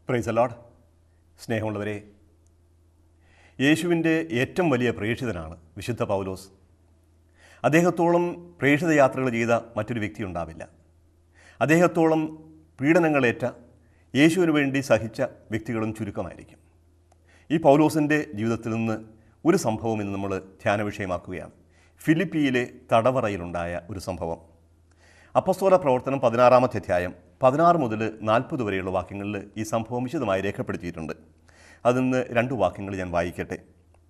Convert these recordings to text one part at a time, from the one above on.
price allowed സ്നേഹമുള്ളവരെ യേശുവിൻ്റെ ഏറ്റവും വലിയ പ്രേക്ഷിതനാണ് വിശുദ്ധ പൗലോസ് അദ്ദേഹത്തോളം പ്രേക്ഷിത യാത്രകൾ ചെയ്ത മറ്റൊരു വ്യക്തി ഉണ്ടാവില്ല അദ്ദേഹത്തോളം പീഡനങ്ങളേറ്റ യേശുവിന് വേണ്ടി സഹിച്ച വ്യക്തികളും ചുരുക്കമായിരിക്കും ഈ പൗലോസിൻ്റെ ജീവിതത്തിൽ നിന്ന് ഒരു സംഭവം ഇന്ന് നമ്മൾ ധ്യാന വിഷയമാക്കുകയാണ് ഫിലിപ്പിയിലെ തടവറയിലുണ്ടായ ഒരു സംഭവം അപ്പസ്തോല പ്രവർത്തനം പതിനാറാമത്തെ അധ്യായം പതിനാറ് മുതൽ നാൽപ്പത് വരെയുള്ള വാക്യങ്ങളിൽ ഈ സംഭവം വിശദമായി രേഖപ്പെടുത്തിയിട്ടുണ്ട് അതിൽ നിന്ന് രണ്ട് വാക്യങ്ങൾ ഞാൻ വായിക്കട്ടെ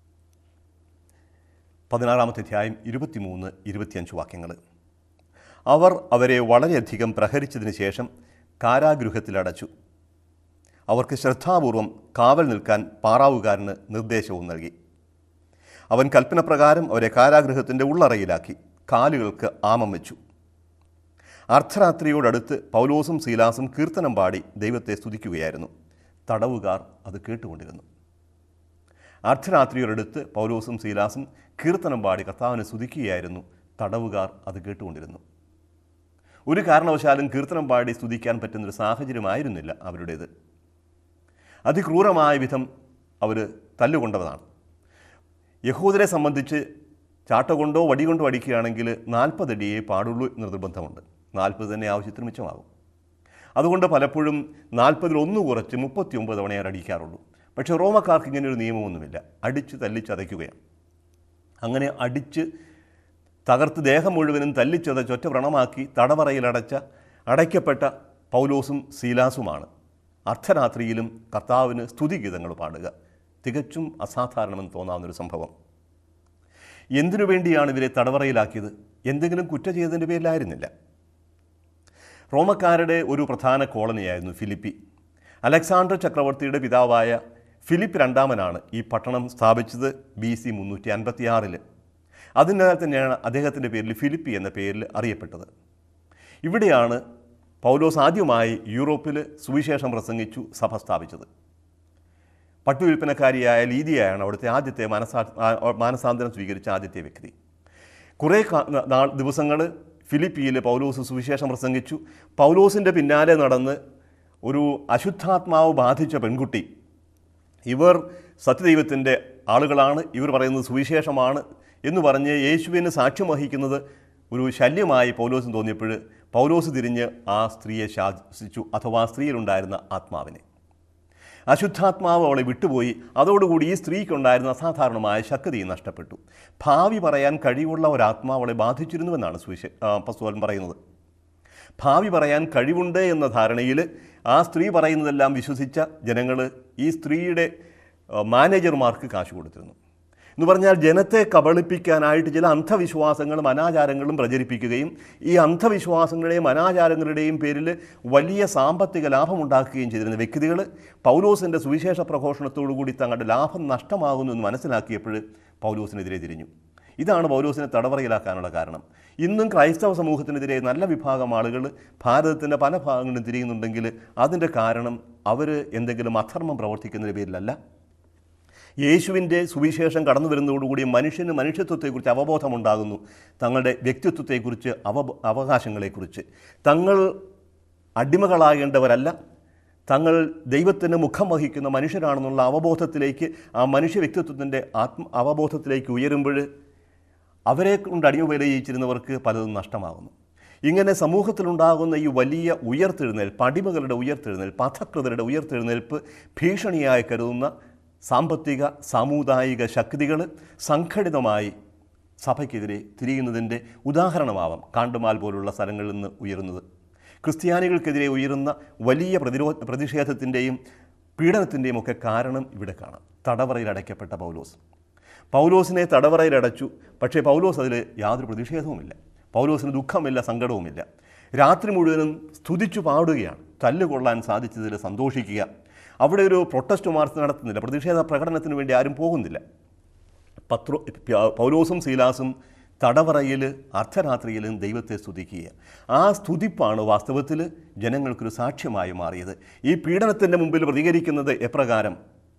പതിനാറാമത്തെ അധ്യായം ഇരുപത്തിമൂന്ന് ഇരുപത്തിയഞ്ച് വാക്യങ്ങൾ അവർ അവരെ വളരെയധികം പ്രഹരിച്ചതിന് ശേഷം കാരാഗൃഹത്തിലടച്ചു അവർക്ക് ശ്രദ്ധാപൂർവം കാവൽ നിൽക്കാൻ പാറാവുകാരന് നിർദ്ദേശവും നൽകി അവൻ കൽപ്പനപ്രകാരം അവരെ കാരാഗൃഹത്തിൻ്റെ ഉള്ളറയിലാക്കി കാലുകൾക്ക് ആമം വെച്ചു അർദ്ധരാത്രിയോടടുത്ത് പൗലോസും സീലാസും കീർത്തനം പാടി ദൈവത്തെ സ്തുതിക്കുകയായിരുന്നു തടവുകാർ അത് കേട്ടുകൊണ്ടിരുന്നു അർദ്ധരാത്രിയോടടുത്ത് പൗലോസും സീലാസും കീർത്തനം പാടി കർത്താവിനെ സ്തുതിക്കുകയായിരുന്നു തടവുകാർ അത് കേട്ടുകൊണ്ടിരുന്നു ഒരു കാരണവശാലും കീർത്തനം പാടി സ്തുതിക്കാൻ പറ്റുന്നൊരു സാഹചര്യമായിരുന്നില്ല അവരുടേത് അതിക്രൂരമായ വിധം അവർ തല്ലുകൊണ്ടതാണ് യഹൂദരെ സംബന്ധിച്ച് ചാട്ട കൊണ്ടോ വടി കൊണ്ടോ അടിക്കുകയാണെങ്കിൽ നാൽപ്പതടിയേ പാടുള്ളൂ എന്ന നിർബന്ധമുണ്ട് നാൽപ്പത് തന്നെ ആവശ്യത്തിന് മിച്ചമാകും അതുകൊണ്ട് പലപ്പോഴും നാൽപ്പതിൽ ഒന്ന് കുറച്ച് മുപ്പത്തി ഒമ്പത് തവണ അവർ അടിക്കാറുള്ളൂ പക്ഷേ റോമക്കാർക്ക് ഇങ്ങനെ ഒരു നിയമമൊന്നുമില്ല അടിച്ച് തല്ലിച്ചതയ്ക്കുകയാണ് അങ്ങനെ അടിച്ച് തകർത്ത് ദേഹം മുഴുവനും തല്ലിച്ചതച്ച് ഒറ്റ വ്രണമാക്കി തടവറയിലടച്ച അടയ്ക്കപ്പെട്ട പൗലോസും സീലാസുമാണ് അർദ്ധരാത്രിയിലും കർത്താവിന് സ്തുതിഗീതങ്ങൾ പാടുക തികച്ചും അസാധാരണമെന്ന് തോന്നാവുന്നൊരു സംഭവം എന്തിനു വേണ്ടിയാണ് ഇവരെ തടവറയിലാക്കിയത് എന്തെങ്കിലും കുറ്റം ചെയ്തതിൻ്റെ പേരിലായിരുന്നില്ല റോമക്കാരുടെ ഒരു പ്രധാന കോളനിയായിരുന്നു ഫിലിപ്പി അലക്സാണ്ടർ ചക്രവർത്തിയുടെ പിതാവായ ഫിലിപ്പ് രണ്ടാമനാണ് ഈ പട്ടണം സ്ഥാപിച്ചത് ബി സി മുന്നൂറ്റി അൻപത്തിയാറിൽ അതിനാൽ തന്നെയാണ് അദ്ദേഹത്തിൻ്റെ പേരിൽ ഫിലിപ്പി എന്ന പേരിൽ അറിയപ്പെട്ടത് ഇവിടെയാണ് പൗലോസ് ആദ്യമായി യൂറോപ്പിൽ സുവിശേഷം പ്രസംഗിച്ചു സഭ സ്ഥാപിച്ചത് പട്ടുവിൽപ്പനക്കാരിയായ ലീതിയായാണ് അവിടുത്തെ ആദ്യത്തെ മനസാ ആ- മാനസാന്തരം സ്വീകരിച്ച ആദ്യത്തെ വ്യക്തി കുറേ കാ- നാൾ ദിവസങ്ങൾ ഫിലിപ്പിയിൽ പൗലോസ് സുവിശേഷം പ്രസംഗിച്ചു പൗലോസിൻ്റെ പിന്നാലെ നടന്ന് ഒരു അശുദ്ധാത്മാവ് ബാധിച്ച പെൺകുട്ടി ഇവർ സത്യദൈവത്തിൻ്റെ ആളുകളാണ് ഇവർ പറയുന്നത് സുവിശേഷമാണ് എന്ന് പറഞ്ഞ് യേശുവിന് സാക്ഷ്യം വഹിക്കുന്നത് ഒരു ശല്യമായി പൗലോസിന് തോന്നിയപ്പോൾ പൗലോസ് തിരിഞ്ഞ് ആ സ്ത്രീയെ ശാസിച്ചു അഥവാ സ്ത്രീയിലുണ്ടായിരുന്ന ആത്മാവിനെ അശുദ്ധാത്മാവ് അവളെ വിട്ടുപോയി അതോടുകൂടി ഈ സ്ത്രീക്കുണ്ടായിരുന്ന അസാധാരണമായ ശക്തി നഷ്ടപ്പെട്ടു ഭാവി പറയാൻ കഴിവുള്ള ഒരാത്മാവ് അവളെ ബാധിച്ചിരുന്നുവെന്നാണ് സുവിശേ പസ്തുവൻ പറയുന്നത് ഭാവി പറയാൻ കഴിവുണ്ട് എന്ന ധാരണയിൽ ആ സ്ത്രീ പറയുന്നതെല്ലാം വിശ്വസിച്ച ജനങ്ങൾ ഈ സ്ത്രീയുടെ ആ, മാനേജർമാർക്ക് കാശ് കൊടുത്തിരുന്നു എന്ന് പറഞ്ഞാൽ ജനത്തെ കബളിപ്പിക്കാനായിട്ട് ചില അന്ധവിശ്വാസങ്ങളും അനാചാരങ്ങളും പ്രചരിപ്പിക്കുകയും ഈ അന്ധവിശ്വാസങ്ങളുടെയും അനാചാരങ്ങളുടെയും പേരിൽ വലിയ സാമ്പത്തിക ലാഭമുണ്ടാക്കുകയും ചെയ്തിരുന്ന വ്യക്തികൾ പൗലോസിൻ്റെ സുവിശേഷ പ്രഘോഷണത്തോടു കൂടി തങ്ങളുടെ ലാഭം നഷ്ടമാകുന്നു എന്ന് മനസ്സിലാക്കിയപ്പോൾ പൗലോസിനെതിരെ തിരിഞ്ഞു ഇതാണ് പൗലോസിനെ തടവറയിലാക്കാനുള്ള കാരണം ഇന്നും ക്രൈസ്തവ സമൂഹത്തിനെതിരെ നല്ല വിഭാഗം ആളുകൾ ഭാരതത്തിൻ്റെ പല ഭാഗങ്ങളിലും തിരിയുന്നുണ്ടെങ്കിൽ അതിൻ്റെ കാരണം അവർ എന്തെങ്കിലും അധർമ്മം പ്രവർത്തിക്കുന്നതിൻ്റെ പേരിലല്ല യേശുവിൻ്റെ സുവിശേഷം കടന്നു വരുന്നതോടുകൂടി മനുഷ്യന് മനുഷ്യത്വത്തെക്കുറിച്ച് അവബോധമുണ്ടാകുന്നു തങ്ങളുടെ വ്യക്തിത്വത്തെക്കുറിച്ച് അവ അവകാശങ്ങളെക്കുറിച്ച് തങ്ങൾ അടിമകളാകേണ്ടവരല്ല തങ്ങൾ ദൈവത്തിന് മുഖം വഹിക്കുന്ന മനുഷ്യരാണെന്നുള്ള അവബോധത്തിലേക്ക് ആ മനുഷ്യ വ്യക്തിത്വത്തിൻ്റെ ആത്മ അവബോധത്തിലേക്ക് ഉയരുമ്പോൾ അവരെ കൊണ്ട് അടിമ ചെയ്യിച്ചിരുന്നവർക്ക് പലതും നഷ്ടമാകുന്നു ഇങ്ങനെ സമൂഹത്തിലുണ്ടാകുന്ന ഈ വലിയ ഉയർത്തെഴുന്നേൽപ്പ് അടിമകളുടെ ഉയർത്തെഴുന്നേൽപ്പ് അധകൃതരുടെ ഉയർത്തെഴുന്നേൽപ്പ് ഭീഷണിയായി കരുതുന്ന സാമ്പത്തിക സാമുദായിക ശക്തികൾ സംഘടിതമായി സഭയ്ക്കെതിരെ തിരിയുന്നതിൻ്റെ ഉദാഹരണമാവാം കാണ്ടുമാൽ പോലുള്ള സ്ഥലങ്ങളിൽ നിന്ന് ഉയരുന്നത് ക്രിസ്ത്യാനികൾക്കെതിരെ ഉയരുന്ന വലിയ പ്രതിരോ പ്രതിഷേധത്തിൻ്റെയും പീഡനത്തിൻ്റെയും ഒക്കെ കാരണം ഇവിടെ കാണാം തടവറയിൽ അടയ്ക്കപ്പെട്ട പൗലോസ് പൗലോസിനെ തടവറയിലടച്ചു പക്ഷേ പൗലോസ് അതിൽ യാതൊരു പ്രതിഷേധവുമില്ല പൗലോസിന് ദുഃഖമില്ല സങ്കടവുമില്ല രാത്രി മുഴുവനും സ്തുതിച്ചു പാടുകയാണ് തല്ലുകൊള്ളാൻ സാധിച്ചതിൽ സന്തോഷിക്കുക അവിടെ ഒരു പ്രൊട്ടസ്റ്റ് മാർച്ച് നടത്തുന്നില്ല പ്രതിഷേധ പ്രകടനത്തിന് വേണ്ടി ആരും പോകുന്നില്ല പത്രോ പ്യ- പൗലോസും സീലാസും തടവറയിൽ അർദ്ധരാത്രിയിലും ദൈവത്തെ സ്തുതിക്കുക ആ സ്തുതിപ്പാണ് വാസ്തവത്തിൽ ജനങ്ങൾക്കൊരു സാക്ഷ്യമായി മാറിയത് ഈ പീഡനത്തിൻ്റെ മുമ്പിൽ പ്രതികരിക്കുന്നത് എപ്രകാരം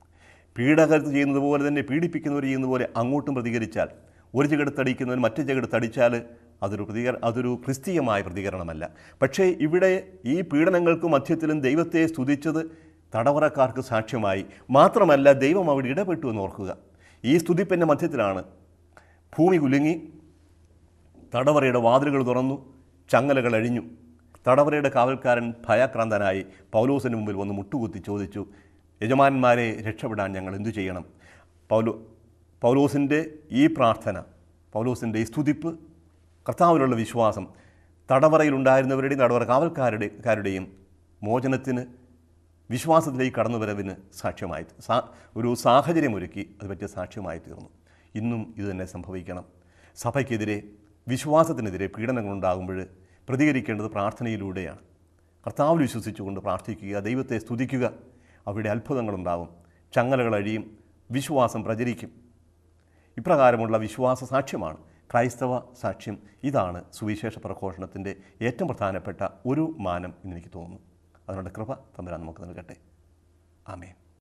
പീഡകർ ചെയ്യുന്നത് പോലെ തന്നെ പീഡിപ്പിക്കുന്നവർ ചെയ്യുന്നത് പോലെ അങ്ങോട്ടും പ്രതികരിച്ചാൽ ഒരു ചെകിടത്തടിക്കുന്നവൻ മറ്റു ചെകിടത്തടിച്ചാൽ അതൊരു പ്രതികര അതൊരു ക്രിസ്തീയമായ പ്രതികരണമല്ല പക്ഷേ ഇവിടെ ഈ പീഡനങ്ങൾക്ക് മധ്യത്തിലും ദൈവത്തെ സ്തുതിച്ചത് തടവറക്കാർക്ക് സാക്ഷ്യമായി മാത്രമല്ല ദൈവം അവിടെ ഇടപെട്ടു എന്ന് ഓർക്കുക ഈ സ്തുതിപ്പിൻ്റെ മധ്യത്തിലാണ് ഭൂമി കുലുങ്ങി തടവറയുടെ വാതിലുകൾ തുറന്നു ചങ്ങലകൾ അഴിഞ്ഞു തടവറയുടെ കാവൽക്കാരൻ ഭയാക്രാന്തനായി പൗലോസിന് മുമ്പിൽ വന്ന് മുട്ടുകുത്തി ചോദിച്ചു യജമാനന്മാരെ രക്ഷപ്പെടാൻ ഞങ്ങൾ എന്തു ചെയ്യണം പൗലോ പൗലോസിൻ്റെ ഈ പ്രാർത്ഥന പൗലോസിൻ്റെ ഈ സ്തുതിപ്പ് കർത്താവിലുള്ള വിശ്വാസം തടവറയിലുണ്ടായിരുന്നവരുടെയും തടവറ കാവൽക്കാരുടെ കാരുടെയും മോചനത്തിന് വിശ്വാസത്തിലേക്ക് കടന്നുവരവിന് സാക്ഷ്യമായി സാ ഒരു സാഹചര്യമൊരുക്കി അത് പറ്റിയ സാക്ഷ്യമായി തീർന്നു ഇന്നും ഇത് തന്നെ സംഭവിക്കണം സഭയ്ക്കെതിരെ വിശ്വാസത്തിനെതിരെ പീഡനങ്ങളുണ്ടാകുമ്പോൾ പ്രതികരിക്കേണ്ടത് പ്രാർത്ഥനയിലൂടെയാണ് കർത്താവിൽ വിശ്വസിച്ചുകൊണ്ട് പ്രാർത്ഥിക്കുക ദൈവത്തെ സ്തുതിക്കുക അവിടെ അത്ഭുതങ്ങളുണ്ടാകും ചങ്ങലകൾ അഴിയും വിശ്വാസം പ്രചരിക്കും ഇപ്രകാരമുള്ള വിശ്വാസ സാക്ഷ്യമാണ് ക്രൈസ്തവ സാക്ഷ്യം ഇതാണ് സുവിശേഷ പ്രഘോഷണത്തിൻ്റെ ഏറ്റവും പ്രധാനപ്പെട്ട ഒരു മാനം എന്നെനിക്ക് തോന്നുന്നു അതിനുള്ള കൃപ തമ്പരാൻ നമുക്ക് നൽകട്ടെ ആമേൻ